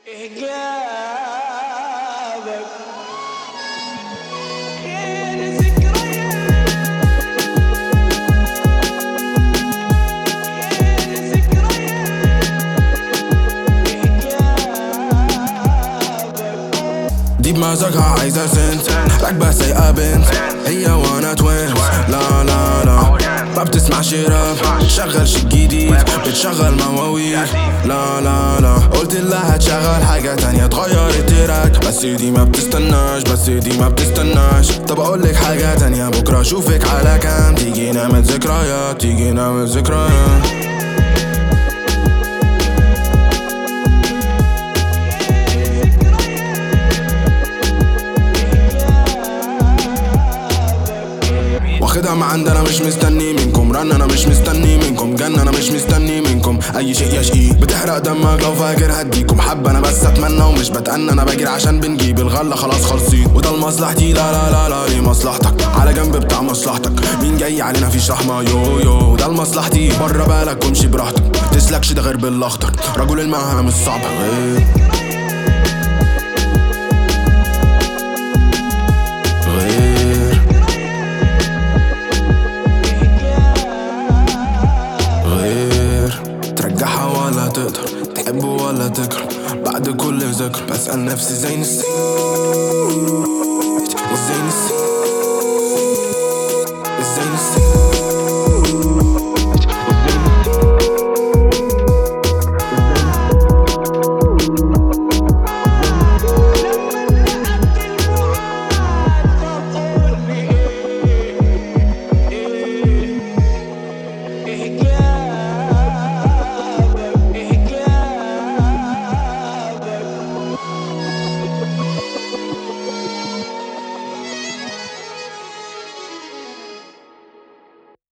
إحجابك غير ذكريات غير ذكريات إحجابك دي بمزاجها عايزة سنت راكبة سايقة بنت هي وانا توينز لا لا لا ما بتسمعش راب شغل شي جديد بتشغل مواويل لا لا لا قلت لها هتشغل حاجة تانية اتغيرت تراك بس دي ما بتستناش بس دي ما بتستناش طب اقولك حاجة تانية بكرة اشوفك على كام تيجي نعمل ذكريات تيجي نعمل ذكريات واخدها ما عندنا مش مستني منكم رن انا مش مستني منكم جنة انا مش مستني منكم اي شيء يشقي بتحرق دمك لو فاكر هديكم حب انا بس اتمنى ومش بتأنى انا بجري عشان بنجيب الغلة خلاص خالصين وده لمصلحتي لا لا لا لا ليه مصلحتك على جنب بتاع مصلحتك مين جاي علينا فيش رحمة يو يو ده لمصلحتي بره بالك وامشي براحتك تسلكش ده غير بالاخضر رجل المهام الصعبة غير غير غير ترجعها ولا تقدر تحب ولا تكره بعد كل ذكر بسأل نفسي ازاي نسيت ازاي نسيت